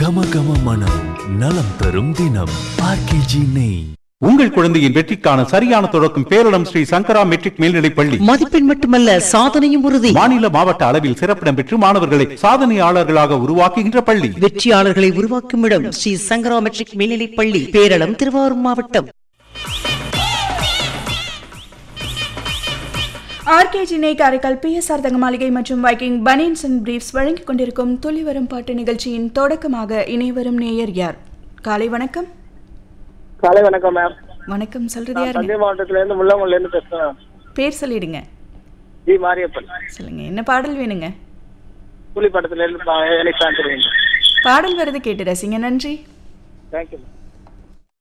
கம கம மனம் நலம் தரும் தினம் ஆர்கேஜி நெய் உங்கள் குழந்தையின் வெற்றிக்கான சரியான தொடக்கம் பேரிடம் ஸ்ரீ சங்கரா மெட்ரிக் மேல்நிலைப் பள்ளி மதிப்பெண் மட்டுமல்ல சாதனையும் உறுதி மாநில மாவட்ட அளவில் சிறப்பிடம் பெற்று மாணவர்களை சாதனையாளர்களாக உருவாக்குகின்ற பள்ளி வெற்றியாளர்களை உருவாக்கும் இடம் ஸ்ரீ சங்கரா மெட்ரிக் மேல்நிலைப் பள்ளி பேரளம் திருவாரூர் மாவட்டம் ஆர்கேஜி நெய் காரைக்கால் பிஎஸ்ஆர் தங்க மாளிகை மற்றும் வைக்கிங் பனியன்ஸ் அண்ட் பிரீஃப்ஸ் வழங்கிக் கொண்டிருக்கும் துளி வரும் பாட்டு நிகழ்ச்சியின் தொடக்கமாக இணைவரும் நேயர் யார் காலை வணக்கம் காலை வணக்கம் மேம் வணக்கம் சொல்றது நான் யாருங்க தஞ்சை மாவட்டத்துல இருந்து முள்ளமுல்ல இருந்து பேசுறேன் பேர் சொல்லிடுங்க ஜி மாரியப்பன் சொல்லுங்க என்ன பாடல் வேணுங்க கூலிப்படத்துல இருந்து பா- எனக்கு சான்ஸ் பாடல் வருது கேட்டு ரசிங்க நன்றி தேங்க்யூ மேம்